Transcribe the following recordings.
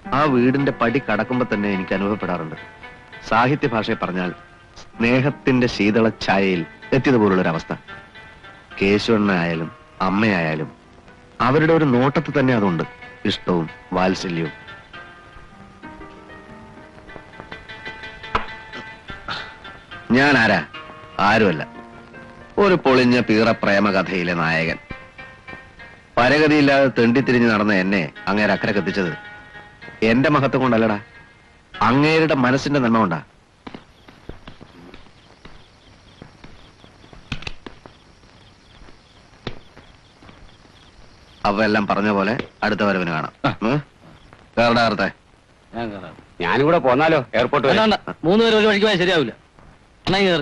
ആ വീടിന്റെ പടി കടക്കുമ്പോ തന്നെ എനിക്ക് അനുഭവപ്പെടാറുണ്ട് സാഹിത്യ ഭാഷയെ പറഞ്ഞാൽ സ്നേഹത്തിന്റെ ശീതള ഛായയിൽ എത്തിയതുപോലുള്ളൊരവസ്ഥ കേശവണ്ണനായാലും അമ്മയായാലും അവരുടെ ഒരു നോട്ടത്തിൽ തന്നെ അതുണ്ട് ഇഷ്ടവും വാത്സല്യവും ഞാൻ ആരാ ആരുമല്ല ഒരു പൊളിഞ്ഞ പീറ പ്രേമകഥയിലെ നായകൻ പരഗതിയില്ലാതെ തെണ്ടിത്തിരിഞ്ഞ് നടന്ന എന്നെ അങ്ങേരെ അക്കരെ കത്തിച്ചത് എന്റെ മഹത്വം കൊണ്ടല്ലടാ അങ്ങേരുടെ മനസ്സിന്റെ നന്മ കൊണ്ടാ അവ എല്ലാം പറഞ്ഞ പോലെ അടുത്ത വരവിന് കാണാം ഉം? കേറടാ നേരത്തെ ഞാനും കൂടെ പോന്നാലോ എയർപോർട്ട് വരെ മൂന്ന് പേര് ഒരു വഴിക്ക് പോയാൽ ശരിയാവില്ല എന്നാ കേറ്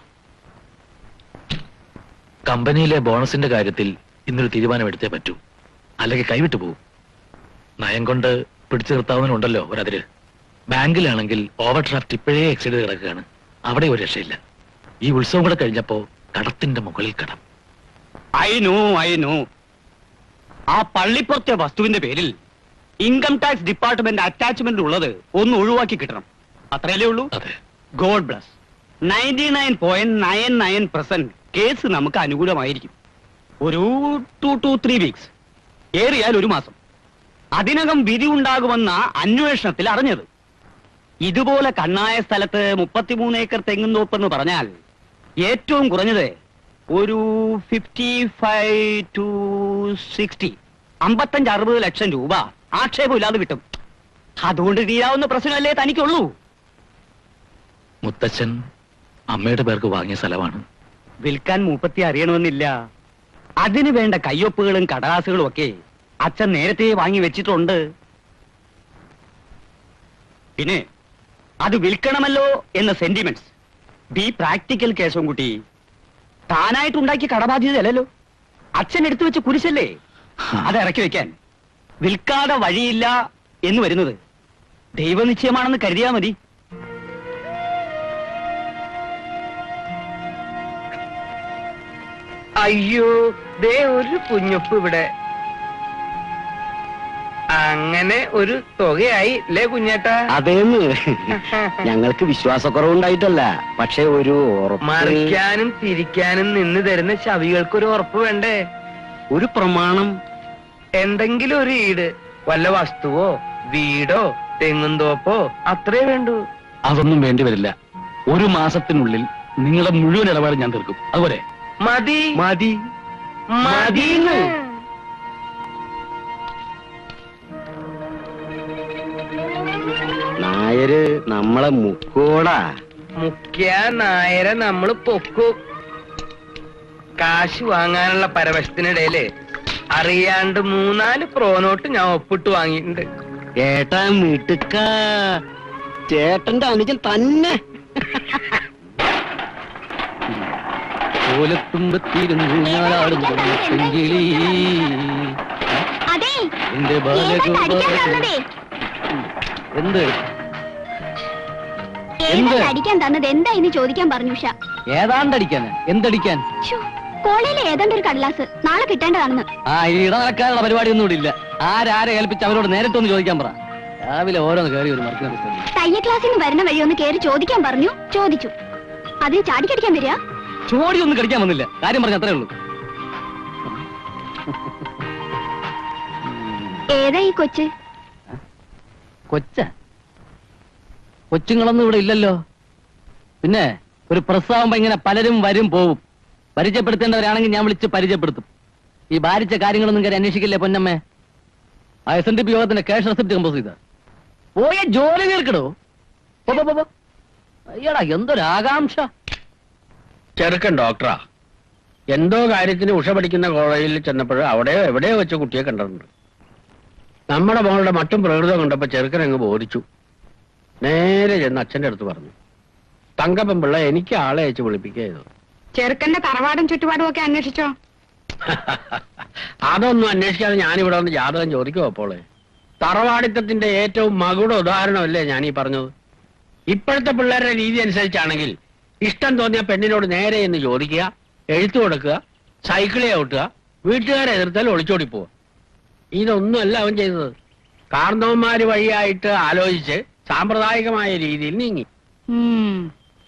കമ്പനിയിലെ ബോണസിന്റെ കാര്യത്തിൽ ഇന്നൊരു തീരുമാനമെടുത്തേ പറ്റൂ അല്ലെങ്കിൽ കൈവിട്ടു പോകും നയം കൊണ്ട് പിടിച്ചു നിർത്താവുന്നുണ്ടല്ലോ ഒരതിര് ബാങ്കിലാണെങ്കിൽ ഓവർ ഡ്രാഫ്റ്റ് ഇപ്പോഴേ എക്സൈഡ് കിടക്കുകയാണ് അവിടെ ഒരു രക്ഷയില്ല ഈ ഉത്സവം കൂടെ കഴിഞ്ഞപ്പോ കടത്തിന്റെ മുകളിൽ കടം ഐ നോ ഐ നോ ആ പള്ളിപ്പുറത്തെ വസ്തുവിന്റെ പേരിൽ ഇൻകം ടാക്സ് ഡിപ്പാർട്ട്മെന്റ് അറ്റാച്ച്മെന്റ് ഉള്ളത് ഒന്ന് ഒഴിവാക്കി കിട്ടണം അത്രയല്ലേ ഉള്ളൂ അതെ God bless ninety nine point nine nine percent case നമുക്ക് അനുകൂലമായിരിക്കും ഒരു ടു ടു ത്രീ വീക്സ് ഏറിയാൽ ഒരു മാസം അതിനകം വിധി ഉണ്ടാകുമെന്ന അന്വേഷണത്തിൽ അറിഞ്ഞത് ഇതുപോലെ കണ്ണായ സ്ഥലത്ത് മുപ്പത്തിമൂന്ന് ഏക്കർ തെങ്ങും തോപ്പെന്ന് പറഞ്ഞാൽ ഏറ്റവും കുറഞ്ഞത് ഒരു ഫിഫ്റ്റി ഫൈവ് ടു സിക്സ്റ്റി അമ്പത്തഞ്ച് അറുപത് ലക്ഷം രൂപ ആക്ഷേപമില്ലാതെ കിട്ടും അതുകൊണ്ട് തീരാവുന്ന പ്രശ്നമല്ലേ തനിക്കുള്ളൂ മുത്തച്ഛൻ അമ്മയുടെ പേർക്ക് വാങ്ങിയ സ്ഥലമാണ് വിൽക്കാൻ മൂപ്പത്തി അറിയണമെന്നില്ല അതിനു വേണ്ട കയ്യൊപ്പുകളും കടലാസുകളും ഒക്കെ അച്ഛൻ നേരത്തെ വാങ്ങി വെച്ചിട്ടുണ്ട് പിന്നെ അത് വിൽക്കണമല്ലോ എന്ന സെന്റിമെന്റ്സ് ബി പ്രാക്ടിക്കൽ കേശവൻകുട്ടി താനായിട്ടുണ്ടാക്കിയ കടബാധ്യതയല്ലല്ലോ അച്ഛൻ എടുത്തു വെച്ച കുരിശല്ലേ അത് ഇറക്കി വെക്കാൻ വിൽക്കാതെ വഴിയില്ല എന്ന് വരുന്നത് ദൈവനിശ്ചയമാണെന്ന് കരുതിയാ മതി അയ്യോ ദേ ഒരു കുഞ്ഞുപ്പ് ഇവിടെ അങ്ങനെ ഒരു തുകയായി അല്ലേ കുഞ്ഞേട്ടാ അതേന്ന് ഞങ്ങൾക്ക് വിശ്വാസക്കുറവുണ്ടായിട്ടല്ല പക്ഷെ ഒരു ഉറപ്പ് മറിക്കാനും തിരിക്കാനും നിന്ന് തരുന്ന ശവികൾക്ക് ഒരു ഉറപ്പ് വേണ്ടേ ഒരു പ്രമാണം എന്തെങ്കിലും ഒരു ഈട് വല്ല വസ്തുവോ വീടോ തെങ്ങുന്തോപ്പോ അത്രേ വേണ്ടൂ അതൊന്നും വേണ്ടി വരില്ല ഒരു മാസത്തിനുള്ളിൽ നിങ്ങളുടെ മുഴുവൻ ഇടപാട് ഞാൻ തീർക്കും അതുപോലെ മതി മതി മതിന്ന് നായര് നമ്മളെ മുക്കോടാ മുഖ്യ നായരെ നമ്മള് പൊക്കും കാശ് വാങ്ങാനുള്ള പരവശത്തിനിടയില് അറിയാണ്ട് മൂന്നാല് പ്രോനോട്ട് ഞാൻ ഒപ്പിട്ട് വാങ്ങിയിട്ടുണ്ട് ഏട്ടാ മിടുക്ക ചേട്ടന്റെ അനുജൻ തന്നെ ഓലത്തുമ്പത്തിരുന്നു ഞാനാടുന്നു ചെങ്കിളി അതെ എന്റെ ഏതാണ്ട് അടിക്കാൻ തന്നതേ എന്ത് ഏതാണ്ട് അടിക്കാൻ തന്നത് എന്താ എന്ന് ചോദിക്കാൻ പറഞ്ഞു ഉഷ ഏതാണ്ടടിക്കാൻ എന്തടിക്കാൻ ശ്ശോ, കോളേജിലെ ഏതാണ്ട് ഒരു കടലാസ് നാളെ കിട്ടേണ്ടതാണെന്ന് ആ ഈ ഇട നടക്കാനുള്ള പരിപാടിയൊന്നും ഇവിടെ ഇല്ല ആരാരെ ഏൽപ്പിച്ച് അവരോട് നേരിട്ടൊന്ന് ചോദിക്കാൻ പറ രാവിലെ ഓരോന്ന് കയറി ഒരു മറക്കുന്ന പുസ്തകം തയ്യ ക്ലാസ്സിൽ നിന്ന് വരുന്ന വഴി ഒന്ന് കയറി ചോദിക്കാൻ പറഞ്ഞു ചോദിച്ചു അതിന് ചാടിക്കടിക്കാൻ വരിക ചോടി ഒന്നും കടിക്കാൻ വന്നില്ല കാര്യം പറഞ്ഞ അത്രേ ഉള്ളൂ ഏതാ ഈ കൊച്ച് കൊച്ച കൊച്ചുങ്ങളൊന്നും ഇവിടെ ഇല്ലല്ലോ പിന്നെ ഒരു പ്രസ്താവുമ്പോ ഇങ്ങനെ പലരും വരും പോവും പരിചയപ്പെടുത്തേണ്ടവരാണെങ്കിൽ ഞാൻ വിളിച്ച് പരിചയപ്പെടുത്തും ഈ ഭാരിച്ച കാര്യങ്ങളൊന്നും കയറി അന്വേഷിക്കില്ലേ പൊന്നമ്മേ ആ എസ് എൻ ഡി പി യോഗത്തിന്റെ ക്യാഷ് റെസിപ്റ്റ് കമ്പോസ് ചെയ്ത പോയ ജോലി തീർക്കടോ പോ, പോ, പോ, പോ. അയ്യടാ എന്തൊരു ആകാംക്ഷ ചെറുക്കൻ ഡോക്ടറാ എന്തോ കാര്യത്തിന് ഉഷ പഠിക്കുന്ന കോളേജിൽ ചെന്നപ്പോൾ അവിടെ എവിടെയോ വെച്ച് കുട്ടിയെ കണ്ടിട്ടുണ്ട് നമ്മുടെ മോളുടെ മറ്റും പ്രകൃതം കണ്ടപ്പോ ചെറുക്കൻ അങ്ങ് ബോധിച്ചു നേരെ ചെന്ന് അച്ഛന്റെ അടുത്ത് പറഞ്ഞു തങ്കപ്പൻപിള്ള എനിക്ക് ആളെ അയച്ച് വിളിപ്പിക്കുക ചെയ്തു ചെറുക്കന്റെ തറവാടും ചുറ്റുപാടും ഒക്കെ അന്വേഷിച്ചോ അതൊന്നും അന്വേഷിക്കാതെ ഞാനിവിടെ വന്ന് ജാതകം ചോദിക്കുമോ അപ്പോളെ തറവാടിത്തത്തിന്റെ ഏറ്റവും മകുട ഉദാഹരണമല്ലേ ഞാൻ ഈ പറഞ്ഞത് ഇപ്പോഴത്തെ പിള്ളേരുടെ രീതി അനുസരിച്ചാണെങ്കിൽ ഇഷ്ടം തോന്നിയ പെണ്ണിനോട് നേരെ എന്ന് ചോദിക്കുക എഴുത്തു കൊടുക്കുക സൈക്കിളെ ഔട്ടുക വീട്ടുകാരെ എതിർത്താൽ ഒളിച്ചോടി പോവുക ഇതൊന്നും അല്ല അവൻ ചെയ്തത് കാർന്നവന്മാര് വഴിയായിട്ട് ആലോചിച്ച് സാമ്പ്രദായികമായ രീതിയിൽ നീങ്ങി ഉം.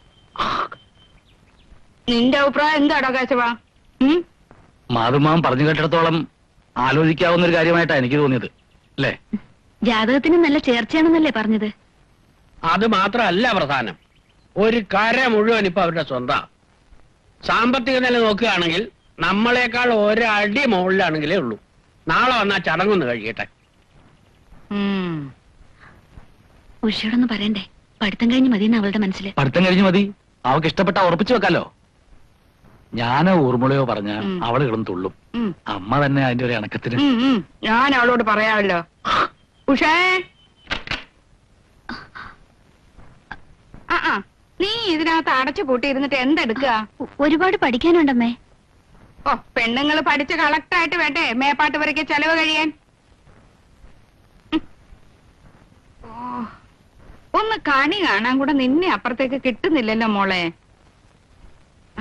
നിന്റെ അഭിപ്രായം എന്താടോ കേശവ ഉം? മാധുമാൻ പറഞ്ഞു കേട്ടിടത്തോളം ആലോചിക്കാവുന്ന ഒരു കാര്യമായിട്ടാണ് എനിക്ക് തോന്നിയത് അല്ലേ ജാതകത്തിന് നല്ല ചേർച്ചയാണെന്നല്ലേ പറഞ്ഞത് അത് മാത്രമല്ല പ്രധാനം ഒരു കര മുഴുവൻ ഇപ്പൊ അവരുടെ സ്വന്തം സാമ്പത്തിക നില നോക്കുകയാണെങ്കിൽ നമ്മളെക്കാൾ ഒരടി മുകളിലാണെങ്കിലേ ഉള്ളൂ നാളെ വന്നാ ചടങ്ങൊന്ന് കഴിയട്ടെ ഉം. ഉഷയോടൊന്ന് പറയണ്ടേ പഠിത്തം കഴിഞ്ഞ് മതിയെന്ന് അവളുടെ മനസ്സിൽ പഠിത്തം കഴിഞ്ഞ് മതി അവൾക്ക് ഇഷ്ടപ്പെട്ട ഉറപ്പിച്ചു വെക്കാലോ ഞാനോ ഊർമിളയോ പറഞ്ഞ ഉം. അവള് കിടന്ന് തുള്ളും ഉം. അമ്മ തന്നെ അതിന്റെ ഒരു ഇണക്കത്തിന് ഉം, ഉം. ഞാൻ അവളോട് പറയാമല്ലോ ഉഷേ ആ ആ നീ ഇതിനകത്ത് അടച്ചു പൂട്ടിയിരുന്നിട്ട് എന്തെടുക്കുക ഒരുപാട് പഠിക്കാനുണ്ടമ്മേ ഓ പെണ്ണുങ്ങൾ പഠിച്ച് കളക്ടായിട്ട് വേണ്ടേ മേപ്പാട്ട് വരയ്ക്ക് ചെലവ് കഴിയാൻ ഉം. ഓ, ഒന്ന് കണി കാണാൻ കൂടെ നിന്നെ അപ്പുറത്തേക്ക് കിട്ടുന്നില്ലല്ലോ മോളെ ആ.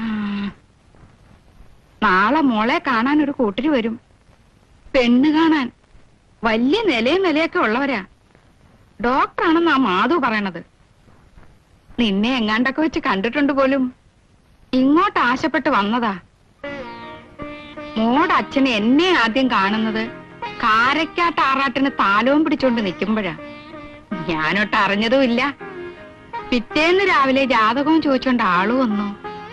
നാളെ മോളെ കാണാൻ ഒരു കൂട്ടര് വരും പെണ്ണ് കാണാൻ വലിയ നിലയും നിലയൊക്കെ ഉള്ളവരാ ഡോക്ടറാണെന്നാ മാധു പറയണത് നിന്നെ എങ്ങാണ്ടൊക്കെ വെച്ച് കണ്ടിട്ടുണ്ട് പോലും ഇങ്ങോട്ട് ആശപ്പെട്ട് വന്നതാ മോടെ അച്ഛന് എന്നെ ആദ്യം കാണുന്നത് കാരക്കാട്ട് ആറാട്ടിന് താലവും പിടിച്ചോണ്ട് നിൽക്കുമ്പോഴാ ഞാനൊട്ട് അറിഞ്ഞതും ഇല്ല പിറ്റേന്ന് രാവിലെ ജാതകവും ചോദിച്ചോണ്ട് ആള് വന്നു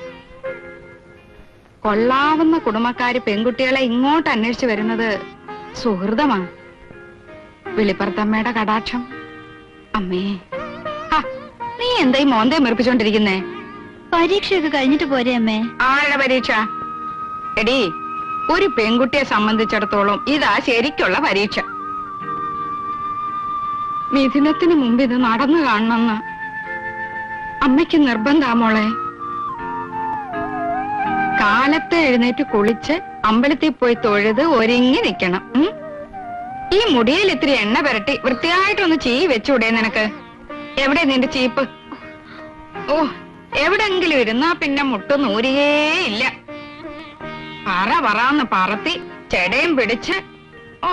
കൊള്ളാവുന്ന കുടുംബക്കാര് പെൺകുട്ടികളെ ഇങ്ങോട്ട് അന്വേഷിച്ചു വരുന്നത് സുഹൃതമാണ് വെളിപ്പുറത്തമ്മയുടെ കടാക്ഷം അമ്മേ ഹാ, നീ എന്താ ഈ മോന്തേ മെറിപ്പിച്ചോണ്ടിരിക്കുന്നേ പരീക്ഷയൊക്കെ കഴിഞ്ഞിട്ട് പോരെ അമ്മേ ആരുടെ പരീക്ഷ എടി ഒരു പെൺകുട്ടിയെ സംബന്ധിച്ചിടത്തോളം ഇതാ ശരിക്കുള്ള പരീക്ഷ മിഥുനത്തിന് മുമ്പ് ഇത് നടന്നു കാണണമെന്ന് അമ്മയ്ക്ക് നിർബന്ധാ മോളെ കാലത്തെ എഴുന്നേറ്റ് കുളിച്ച് അമ്പലത്തിൽ പോയി തൊഴുത് ഒരുങ്ങി നിക്കണം ഉം? ഈ മുടിയിൽ ഇത്തിരി എണ്ണ പുരട്ടി വൃത്തിയായിട്ടൊന്ന് ചീ വെച്ചൂടെ നിനക്ക് എവിടെ നിന്റെ ചീപ്പ് ഓ എവിടെങ്കിലും ഇരുന്നാ പിന്നെ മുട്ട് നൂരികേയില്ല പറ പറന്ന് പറത്തി ചെടയും പിടിച്ച് ഓ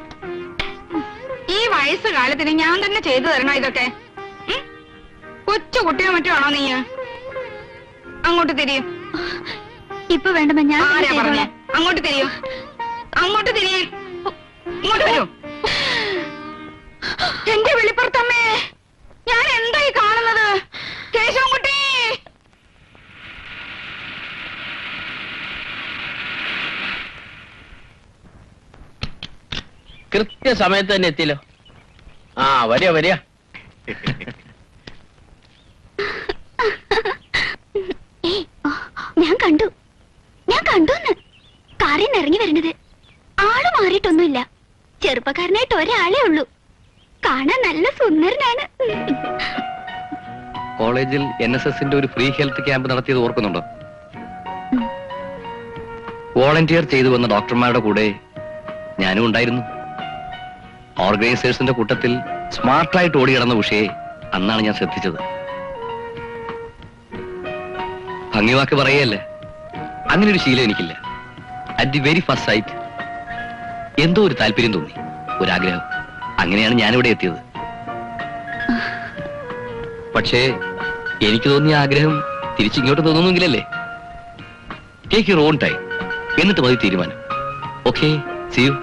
ഈ വയസ്സ് കാലത്തിന് ഞാൻ തന്നെ ചെയ്തു തരണോ ഇതൊക്കെ ഉം? കൊച്ചു കുട്ടിയോ മറ്റോ ആണോ നീ അങ്ങോട്ട് തിരിയും ഇപ്പൊ വേണ്ടമ്മ ഞാൻ തന്നെ ആരാ പറഞ്ഞേ ചെയ്തോളാം. അങ്ങോട്ട് തിരിയോ അങ്ങോട്ട് തിരിയേ ഇങ്ങോട്ട് വരൂ എന്റെ വെളിപ്പുറത്തമ്മേ ഞാൻ എന്തായി കാണുന്നത് കേശവൻകുട്ടി കൃത്യസമയത്ത് തന്നെ എത്തിയല്ലോ ആ വരിക വരിക ഏയ്, ഓ, ഞാൻ കണ്ടു ഞാൻ കണ്ടുന്ന് കാറിൽ നിന്ന് ഇറങ്ങി വരുന്നത് ആള് മാറിയിട്ടൊന്നുമില്ല ചെറുപ്പക്കാരനായിട്ട് ഒരാളേ ഉള്ളൂ കാണാൻ നല്ല സുന്ദരനാണ് കോളേജിൽ എൻ എസ് എസിന്റെ ഒരു ഫ്രീ ഹെൽത്ത് ക്യാമ്പ് നടത്തിയത് ഓർക്കുന്നുണ്ടോ വോളണ്ടിയർ ചെയ്തു വന്ന ഡോക്ടർമാരുടെ കൂടെ ഞാനും ഉണ്ടായിരുന്നു ഓർഗനൈസേഴ്സിന്റെ കൂട്ടത്തിൽ സ്മാർട്ടായിട്ട് ഓടി കിടന്ന ഉഷയെ അന്നാണ് ഞാൻ ശ്രദ്ധിച്ചത് ഭംഗിവാക്ക് പറയല്ലേ അങ്ങനെ ഒരു ശീലം എനിക്കില്ല at the very first sight എന്തോ ഒരു താല്പര്യം തോന്നി ഒരാഗ്രഹം അങ്ങനെയാണ് ഞാനിവിടെ എത്തിയത് പക്ഷേ എനിക്ക് തോന്നിയ ആഗ്രഹം തിരിച്ചിങ്ങോട്ട് തോന്നുന്നെങ്കിലല്ലേ ടേക്ക് യുവർ ഓൺ ടൈം എന്നിട്ട് മതി തീരുമാനം okay see you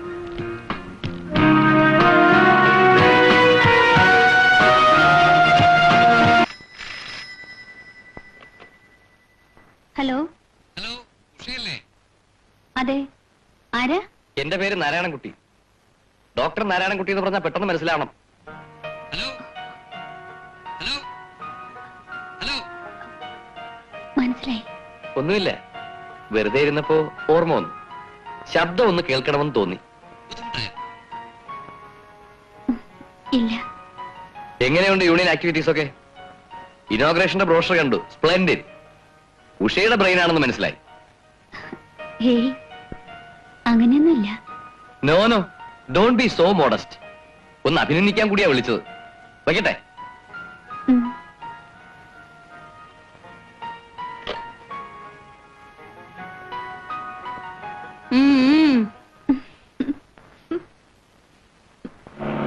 hello hello ഉഷയല്ലേ അതെ ആരാ എന്റെ പേര് നാരായണൻകുട്ടി ഡോക്ടർ നാരായണൻകുട്ടി എന്ന് പറഞ്ഞാൽ പെട്ടെന്ന് മനസ്സിലാവണം ഹലോ ഹലോ ഹലോ മനസ്സിലായി ഒന്നുമില്ല വെറുതെ ഇരുന്നപ്പോ ഓർമ്മ വന്നു ശബ്ദം ഒന്ന് കേൾക്കണമെന്ന് തോന്നി ഇല്ല എങ്ങനെയുണ്ട് യൂണിയൻ ആക്ടിവിറ്റീസ് ഒക്കെ ഇനോഗ്രേഷന്റെ ബ്രോഷർ കണ്ടു സ്പ്ലെൻഡിഡ് ഉഷയുടെ ബ്രെയിൻ ആണെന്ന് മനസ്സിലായി ഹേയ് അങ്ങനെയൊന്നുമില്ല no no don't be so modest ഒന്ന് അഭിനന്ദിക്കാൻ കൂടിയാ വിളിച്ചത് വയ്ക്കട്ടെ ഉം. ഉം, ഉം.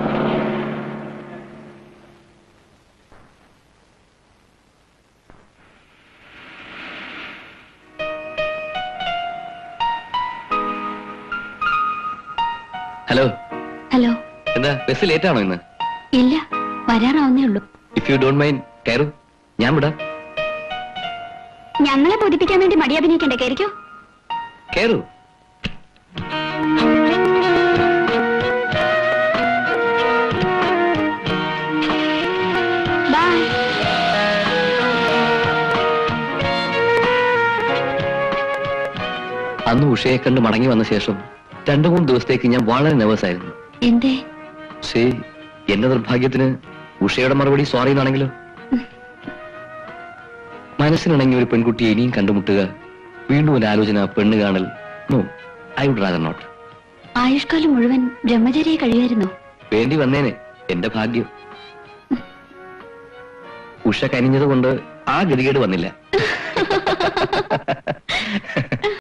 ഹലോ ഹലോ എന്താ ബസ് ലേറ്റ് ആണോ ഇന്ന് ഇല്ല വരാറാവുന്നേ ഉള്ളൂ ഇഫ് യു ഡോണ്ട് മൈൻഡ് കയറൂ ഞാൻ വിടാം ഞങ്ങളെ ബോധിപ്പിക്കാൻ വേണ്ടി മടി അഭിനയിക്കണ്ടേ കയറിക്കോ കയറൂ ബൈ അന്ന് ഉഷയെ കണ്ട് മടങ്ങി വന്ന ശേഷം രണ്ടു മൂന്ന് ദിവസത്തേക്ക് ഞാൻ വളരെ നെർവസ് ആയിരുന്നു എന്തേ പക്ഷേ എന്റെ നിർഭാഗ്യത്തിന് ഉഷയുടെ മറുപടി സോറി എന്നാണെങ്കിലോ മനസ്സിനിണങ്ങിയ ഒരു പെൺകുട്ടിയെ ഇനിയും കണ്ടുമുട്ടുക വീണ്ടും ഒരു ആലോചന പെണ്ണ് കാണൽ no I would rather not ആയുഷ്കാലം മുഴുവൻ ബ്രഹ്മചര്യ കഴിയായിരുന്നോ വേണ്ടി വന്നേനെ എന്റെ ഭാഗ്യം ഉഷ കനിഞ്ഞത് കൊണ്ട് ആ ഗതികേട് വന്നില്ല